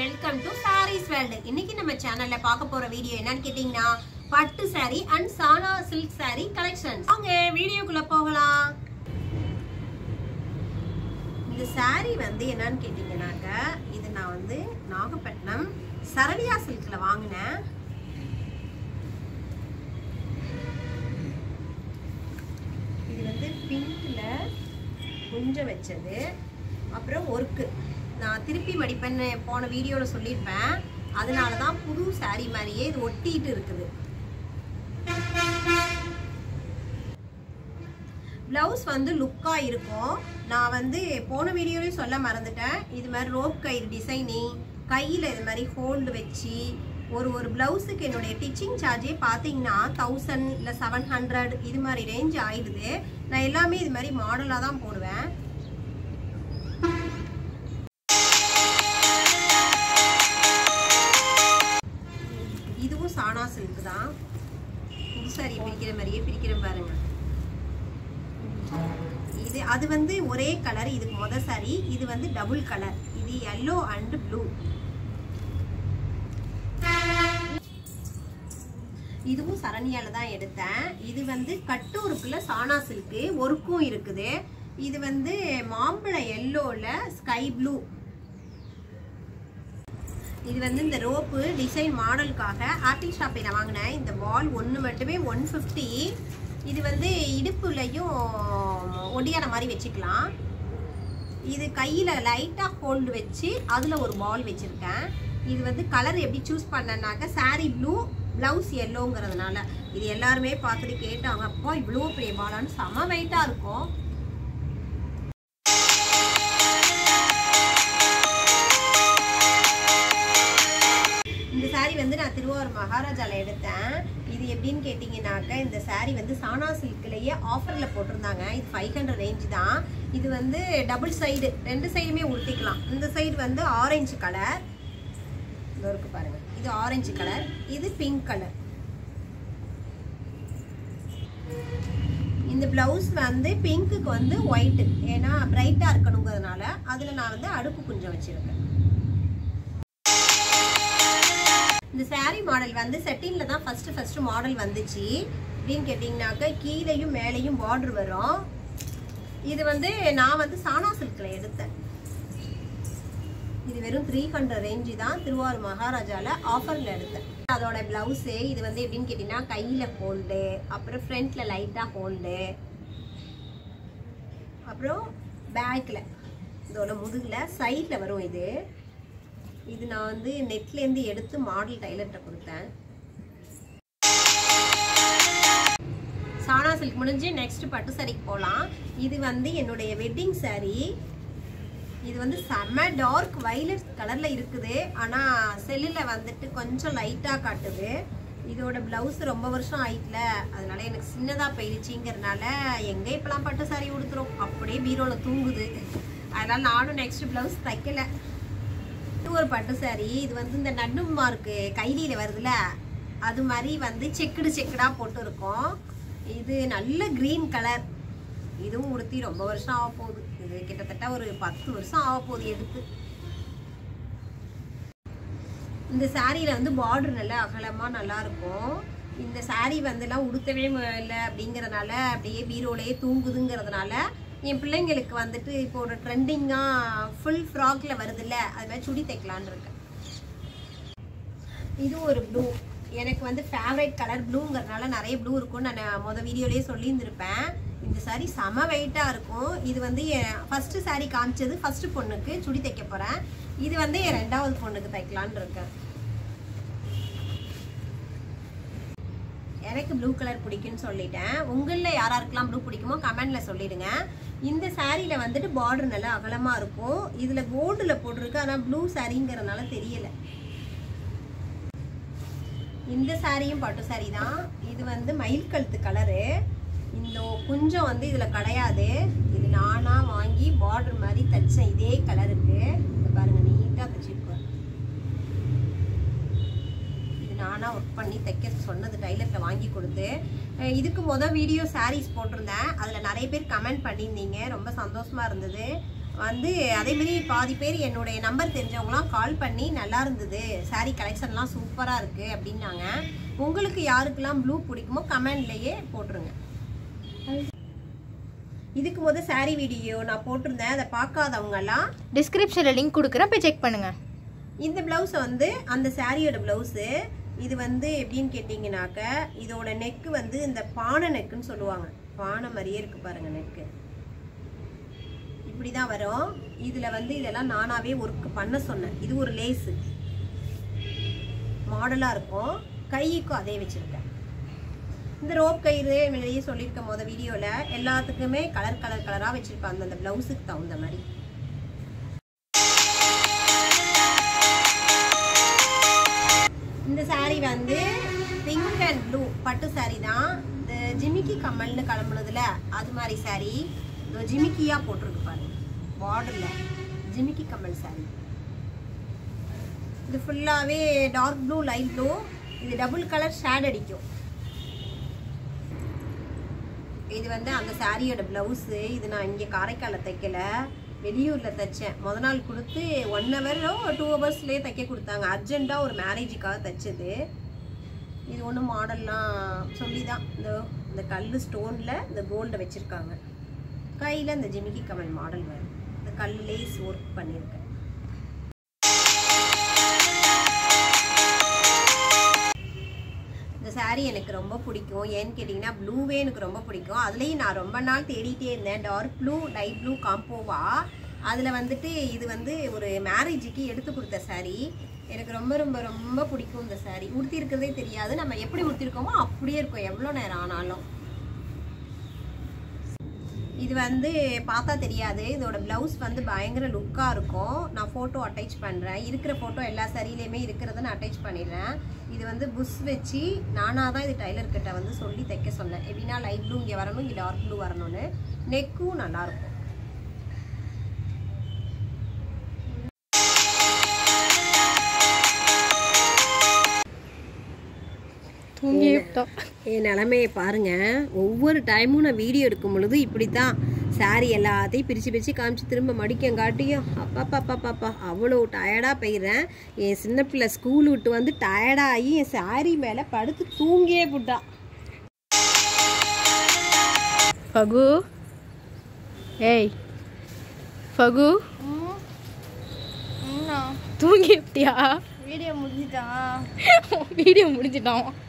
welcome to saris world இன்னைக்கு நம்ம சேனல்ல பார்க்க போற வீடியோ என்னன்னு கேட்டீங்கன்னா பட்டு saree அண்ட் சானா சில்க் saree கலெக்ஷன் வாங்க வீடியோக்குள்ள போகலாம் இந்த saree வந்து என்னன்னு கேட்டீங்கன்னாக்க இது நான் வந்து நாகப்பட்டினம் சரவியா சில்க்ல வாங்கினேன் இது வந்து பிங்க்ல குஞ்சம் வச்சது அப்புறம் ஒர்க்கு நான் திருப்பி மடிப்பேன்னு போன வீடியோவில் சொல்லியிருப்பேன் அதனால தான் புது saree மாதிரியே இது ஒட்டிட்டு இருக்குது ப்ளவுஸ் வந்து லுக்காக இருக்கும் நான் வந்து போன வீடியோலையும் சொல்ல மறந்துட்டேன் இது மாதிரி ரோப் கயிறு டிசைனிங் கையில் இது மாதிரி ஹோல்டு வச்சு ஒரு ஒரு ப்ளவுஸுக்கு என்னுடைய டிச்சிங் சார்ஜே பார்த்தீங்கன்னா தௌசண்ட் இல்லை செவன் ஹண்ட்ரட் இது மாதிரி ரேஞ்ச் ஆயிடுது நான் எல்லாமே இது மாதிரி மாடலாக தான் போடுவேன் இதுவும் சானா சில்க் தான் புது சாரி பிரிக்கிற மாதிரியே பிரிக்கிறேன் பாருங்க இது அது வந்து ஒரே கலர் இதுக்கு முத சாரி இது வந்து டபுள் கலர் இது yellow அண்ட் ப்ளூ இதுவும் சரண்யால தான் எடுத்தேன் இது வந்து கட்டூருக்குள்ள சானா சில்க்கு ஒர்க்கும் இருக்குது இது வந்து மாம்பழம் எல்லோல ஸ்கை ப்ளூ இது வந்து இந்த ரோப்பு டிசைன் மாடலுக்காக ஆர்டிக் ஷாப்பில் வாங்கினேன் இந்த பால் ஒன்று மட்டுமே ஒன் ஃபிஃப்டி இது வந்து இடுப்புலையும் ஒடியான மாதிரி வச்சுக்கலாம் இது கையில் லைட்டாக ஹோல்டு வச்சு அதில் ஒரு பால் வச்சுருக்கேன் இது வந்து கலர் எப்படி சூஸ் பண்ணனாக்க saree ப்ளூ ப்ளவுஸ் எல்லோங்கிறதுனால இது எல்லாருமே பார்த்துட்டு கேட்டாங்க அப்பா இவ்வளோ பெரிய பாலான்னு செம வெயிட்டாக இருக்கும் இந்த saree வந்து நான் திருவாரூர் மகாராஜால எடுத்தேன் இது எப்படின்னு கேட்டிங்கனாக்க இந்த saree வந்து சானா சில்க்லேயே ஆஃபரில் போட்டிருந்தாங்க இது ஃபைவ் ஹண்ட்ரட் ரேஞ்ச் தான் இது வந்து டபுள் சைடு ரெண்டு சைடுமே உடுத்திக்கலாம் இந்த சைடு வந்து ஆரஞ்சு கலர் இதோ இருக்கு பாருங்க இது ஆரஞ்சு கலர் இது பிங்க் கலர் இந்த பிளவுஸ் வந்து பிங்க்குக்கு வந்து ஒயிட் ஏன்னா பிரைட்டாக இருக்கணுங்கிறதுனால அதில் நான் வந்து அடுப்பு குஞ்சம் வச்சிருக்கேன் இந்த saree மாடல் வந்து செட்டின்ல தான் ஃபர்ஸ்ட் ஃபர்ஸ்ட் மாடல் வந்துச்சு அப்படின்னு கேட்டிங்கனாக்க கீழேயும் மேலேயும் பார்டர் வரும் இது வந்து நான் வந்து சானா சில்கில் எடுத்தேன் இது வெறும் த்ரீ ஹண்ட்ரட் ரேஞ்சு தான் திருவாரூர் மகாராஜால ஆஃபரில் எடுத்தேன் அதோட பிளவுஸு இது வந்து எப்படின்னு கேட்டிங்கன்னா கையில் ஹோல்டு அப்புறம் ஃப்ரண்ட்டில் லைட்டாக ஹோல்டு அப்புறம் பேக்கில் இதோட முதுகில் சைடில் வரும் இது இது நான் வந்து நெட்லேருந்து எடுத்து மாடல் டைலர்கிட்ட கொடுத்தேன் சானா சில்க் முடிஞ்சு நெக்ஸ்ட் பட்டு சாரிக்கு போகலாம் இது வந்து என்னுடைய வெட்டிங் saree இது வந்து செம்ம டார்க் வைலட் கலரில் இருக்குது ஆனால் செல்லில் வந்துட்டு கொஞ்சம் லைட்டாக காட்டுது இதோட ப்ளவுஸ் ரொம்ப வருஷம் ஆயிட்டுல அதனால எனக்கு சின்னதாக போயிடுச்சுங்கிறனால எங்கே இப்போலாம் பட்டு saree உடுத்துறோம் அப்படியே பீரோவில் தூங்குது அதனால் நானும் நெக்ஸ்ட் ப்ளவுஸ் தைக்கலை இது ஒரு பட்டு saree இது வந்து இந்த நட்டு மார்க்கு கைலியில் வருதுல அது மாதிரி வந்து செக்குடு செக்குடாக போட்டு இருக்கும் இது நல்ல க்ரீன் கலர் இதுவும் உடுத்தி ரொம்ப வருஷம் ஆக போகுது இது கிட்டத்தட்ட ஒரு பத்து வருஷம் ஆக போகுது எடுத்து இந்த சாரியில் வந்து பார்டர் நல்லா அகலமாக நல்லா இருக்கும் இந்த saree வந்துலாம் உடுத்தவே இல்லை அப்படிங்கிறதுனால அப்படியே பீரோலையே தூங்குதுங்கிறதுனால என் பிள்ளைங்களுக்கு வந்துட்டு இப்போ ஒரு ட்ரெண்டிங்காக ஃபுல் ஃப்ராக்ல வருதுல்ல அது மாதிரி சுடி தைக்கலான்னு இருக்கேன் இது ஒரு ப்ளூ எனக்கு வந்து ஃபேவரட் கலர் ப்ளூங்கிறதுனால நிறைய ப்ளூ இருக்கும்னு நான் மொதல் வீடியோலேயே சொல்லியிருந்திருப்பேன் இந்த saree செம வெயிட்டாக இருக்கும் இது வந்து என் ஃபஸ்ட்டு saree காமிச்சது ஃபஸ்ட்டு பொண்ணுக்கு சுடி தைக்க போகிறேன் இது வந்து என் ரெண்டாவது பொண்ணுக்கு தைக்கலான்னு இருக்கேன் எனக்கு ப்ளூ கலர் பிடிக்கும்னு சொல்லிட்டேன் உங்களில் யாராருக்கெல்லாம் ப்ளூ பிடிக்குமோ கமெண்ட்ல சொல்லிடுங்க இந்த சாரியில் வந்துட்டு பார்டர் நல்லா அகலமாக இருக்கும் இதில் கோல்டில் போட்டிருக்கு ஆனால் ப்ளூ சாரிங்கிறதுனால தெரியல இந்த சாரியும் பட்டு சாரி தான் இது வந்து மயில் கழுத்து கலரு இந்த குஞ்சம் வந்து இதில் கிடையாது இது நானாக வாங்கி பார்டர் மாதிரி தைச்சேன் இதே கலருக்கு இந்த பாருங்க நீட்டாக தைச்சிருக்கேன் இது நானாக ஒர்க் பண்ணி தைக்க சொன்னது டைலரில் வாங்கி கொடுத்து அஹ் இதுக்கு மொதல் வீடியோ சாரீஸ் போட்டிருந்தேன் அதில் நிறைய பேர் கமெண்ட் பண்ணியிருந்தீங்க ரொம்ப சந்தோஷமாக இருந்தது வந்து அதே மாதிரி பாதி பேர் என்னுடைய நம்பர் தெரிஞ்சவங்களாம் கால் பண்ணி நல்லா இருந்தது saree கலெக்ஷன்லாம் சூப்பராக இருக்குது அப்படின்னாங்க உங்களுக்கு யாருக்கெல்லாம் ப்ளூ பிடிக்குமோ கமெண்ட்லேயே போட்டுருங்க இதுக்கு முத saree வீடியோ நான் போட்டிருந்தேன் அதை பார்க்காதவங்கலாம் டிஸ்கிரிப்ஷனில் லிங்க் கொடுக்குறேன் போய் செக் பண்ணுங்க இந்த ப்ளவுஸை வந்து அந்த சாரியோட ப்ளவுஸு இது வந்து எப்படின்னு கேட்டிங்கனாக்க இதோட நெக்கு வந்து இந்த பானை நெக்குன்னு சொல்லுவாங்க பானை மாதிரியே இருக்கு பாருங்க நெக்கு இப்படி தான் வரும் இதில் வந்து இதெல்லாம் நானாவே ஒர்க் பண்ண சொன்னேன் இது ஒரு லேஸு மாடலாக இருக்கும் கைக்கும் அதே வச்சுருக்கேன் இந்த ரோப் கயிறு வெளியே சொல்லியிருக்க போத வீடியோவில் எல்லாத்துக்குமே கலர் கலர் கலராக வச்சுருப்பேன் அந்தந்த ப்ளவுஸுக்கு தகுந்த மாதிரி இந்த saree வந்து பிங்க் அண்ட் ப்ளூ பட்டு saree தான் இந்த ஜிமிக்கி கம்மல்னு கிளம்புனதுல அது மாதிரி saree இந்த ஜிமிக்கியா போட்டிருக்கு பாருங்க பார்டர்ல ஜிமிக்கி கம்மல் saree இது ஃபுல்லாவே டார்க் ப்ளூ லைட் ப்ளூ இது டபுள் கலர் ஷேட் அடிக்கும் இது வந்து அந்த சாரியோட ப்ளவுஸு இது நான் இங்கே காரைக்காலில் தைக்கல வெளியூரில் தைச்சேன் முத நாள் கொடுத்து ஒன் ஹவரோ டூ ஹவர்ஸ்லேயே தைக்க கொடுத்தாங்க அர்ஜெண்ட்டாக ஒரு மேரேஜுக்காக தைச்சது இது ஒன்றும் மாடல்லாம் சொல்லி தான் இந்த இந்த கல் ஸ்டோனில் இந்த கோல்டை வச்சுருக்காங்க கையில் இந்த ஜிமிக்கி கமல் மாடல் வரும் இந்த கல் லேஸ் ஒர்க் பண்ணியிருக்கேன் இந்த saree எனக்கு ரொம்ப பிடிக்கும் ஏன்னு கேட்டிங்கன்னா ப்ளூவே எனக்கு ரொம்ப பிடிக்கும் அதுலேயும் நான் ரொம்ப நாள் தேடிட்டே இருந்தேன் டார்க் ப்ளூ லைட் ப்ளூ காம்போவா அதில் வந்துட்டு இது வந்து ஒரு மேரேஜுக்கு எடுத்து கொடுத்த saree எனக்கு ரொம்ப ரொம்ப ரொம்ப பிடிக்கும் இந்த saree உடுத்தி இருக்கிறதே தெரியாது நம்ம எப்படி உடுத்திருக்கோமோ அப்படியே இருக்கும் எவ்வளோ நேரம் ஆனாலும் இது வந்து பார்த்தா தெரியாது இதோட ப்ளவுஸ் வந்து பயங்கர லுக்காக இருக்கும் நான் ஃபோட்டோ அட்டாச் பண்ணுறேன் இருக்கிற ஃபோட்டோ எல்லா சரியிலையுமே இருக்கிறத நான் அட்டாச் பண்ணிடுறேன் இது வந்து புஷ் வச்சு நானாக தான் இது டைலர் கிட்ட வந்து சொல்லி தைக்க சொன்னேன் எப்படின்னா லைட் ப்ளூ இங்கே வரணும் இங்கே டார்க் ப்ளூ வரணும்னு நெக்கும் நல்லாயிருக்கும் தூங்கி விட்டோம் என் நிலமையை பாருங்க ஒவ்வொரு டைமும் நான் வீடியோ எடுக்கும் பொழுது இப்படி தான் சாரி எல்லாத்தையும் பிரித்து பிரித்து காமிச்சு திரும்ப மடிக்கம் காட்டியும் அப்பா அப்பா அப்பா அவ்வளோ டயர்டாக போயிடுறேன் என் சின்ன பிள்ளை ஸ்கூல் விட்டு வந்து டயர்டாகி என் சாரி மேலே படுத்து தூங்கியே போட்டா ஃபகு ஏய் ஃபகு தூங்கி விட்டியா வீடியோ முடிஞ்சிட்டான் வீடியோ முடிஞ்சிட்டோம்